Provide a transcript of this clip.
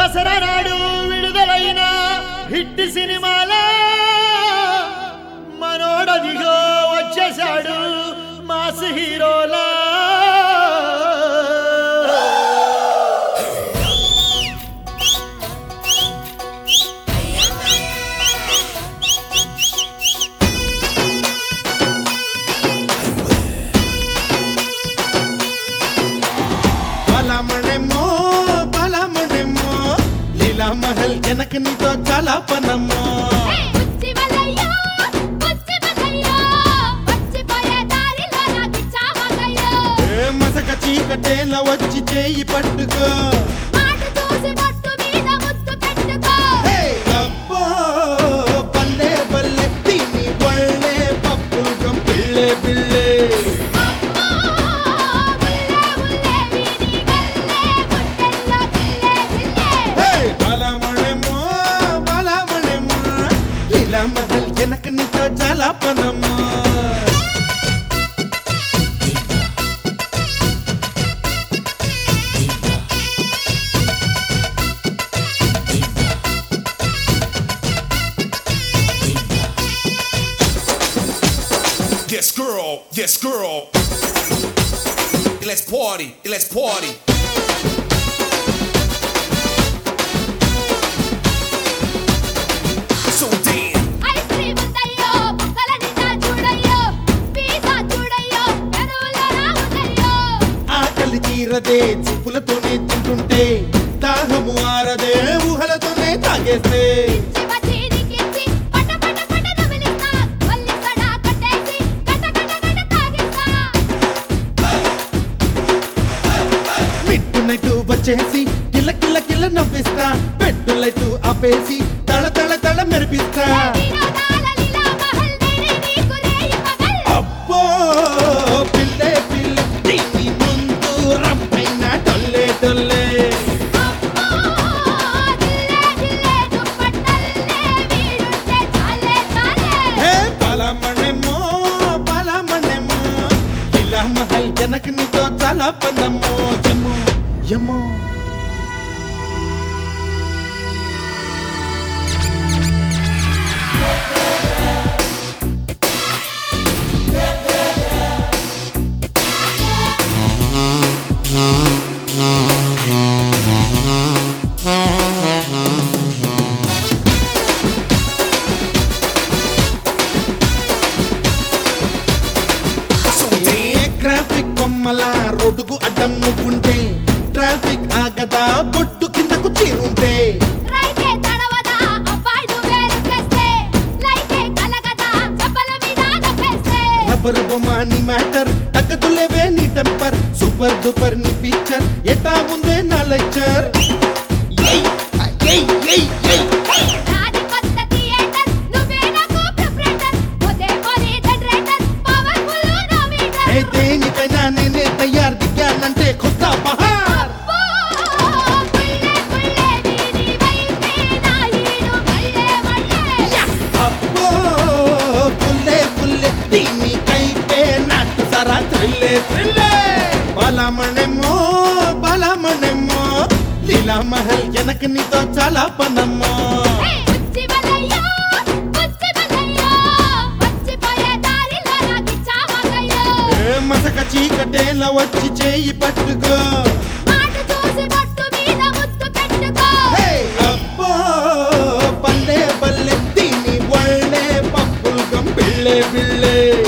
దసరా నాడు విడుదలైన హిట్ సినిమాలో మనోడదిగో వచ్చేశాడు మాస్ హీరోలా బలమణెమ్మో బలమణెమ్మో లీలా మహల్ జనక నీతో చాలా పనమ్మో వచ్చి వలయ్యో వచ్చి వలయ్యో వచ్చి పోయే దారిలో నాకు చావగయ్యో ఏ మసక చీకటేల వచ్చి చేయి పట్టుకో మాట చూసి బొట్టు మీద ముద్దు పెట్టుకో హే! అబ్బో బల్లే బల్లే దీని బళ్ళే పప్పుగం పిల్లే పిల్లే అమ్మో ఉల్లే ఉల్లే వీడి గల్లే గుండెల్లో జిల్లే జిల్లే హే! బలమణెమ్మో బలమణెమ్మో లీలా మహల్ జనక నీతో చాలా పనమ్మో Yes, girl. Yes, girl. Let's party. Let's party. So damn. Ice cream ఉందయ్యో బుక్కల నిండా చూడయ్యో పిజ్జా చూడయ్యో పెరువులో రావుదయ్యో ఆకలి తీరదే చూపులతోనే తింటుంటే దాహము ఆరదే ఊహలతోనే తాగేస్తే శివ చీనికిచ్చి పట పట పట నమిలిస్తా మల్లి సడా కట్టేసి గట గట గట తాగిస్తా మిట్టునట్టు వచ్చేసి కిల్ల కిల్ల కిల్ల నవ్విస్తా పెట్టులట్టు ఆపేసి తళ తళ తళ మెరిపిస్తా వినోదాల లీలా మహల్ నేనే నీకు రేయి పగల్ అబ్బో పిల్లే పిల్ల దీని ముందు రంపైన టొల్లే టొల్లే అమ్మో దిల్లే దిల్లే దుప్పట్టల్లే వీడుంటే చాలే చాలే హే బలమణెమ్మో బలమణెమ్మో ఇలా మహల్ జనక నీతో చాలా పన్నమ్మో యమ్మో యమ్మో So ఏ damn. ట్రాఫిక్ కొమ్మల రోడ్డుకు అడ్డం నువ్వుంటే ట్రాఫిక్ ఆగదా బొట్టు కిందకు చేరుంటే రైతే తడవదా అబ్బాయి నువ్వేరు చేస్తే లైతే కలగదా చెప్పల మీద నవ్వేస్తే రబ్బరు బొమ్మ నీ మ్యాటర్ తగ్గదులేవే నీ టెంపర్ సూపర్ డూపర్ నీ పిక్చర్ ఎట్టా ఉందే నా లెక్చర్ నాది కొత్త థియేటర్ నువ్వే నాకు ప్రిపరేటర్ పోతే పోనీ జనరేటర్ పవర్ఫుల్ నా మీటర్ ఏ దేనికైనా నేనే తయారు దిగానంటే కొత్త బహార్ అబ్బో పుల్లే పుల్లే వీడి వైపే నా ఈడు మళ్ళే మళ్ళే అబ్బో పుల్లే పుల్లే దీనికైతే నాటు సరా త్రిల్లే త్రిల్లే బలమణెమ్మో బలమణెమ్మో లీలా మహల్ జనక నీతో చాలా పనమ్మో హే వచ్చి వలయ్యో వచ్చి వలయ్యో వచ్చి పోయే దారిలో నాకు చావగయ్యో ఏ మసక చీకటేల వచ్చి చేయి పట్టుకో మాట చూసి బొట్టు మీద ముద్దు పెట్టుకో హే! అబ్బో బల్లే బల్లే దీని ఒళ్ళే పప్పులు గంపిళ్ళే బిళ్ళే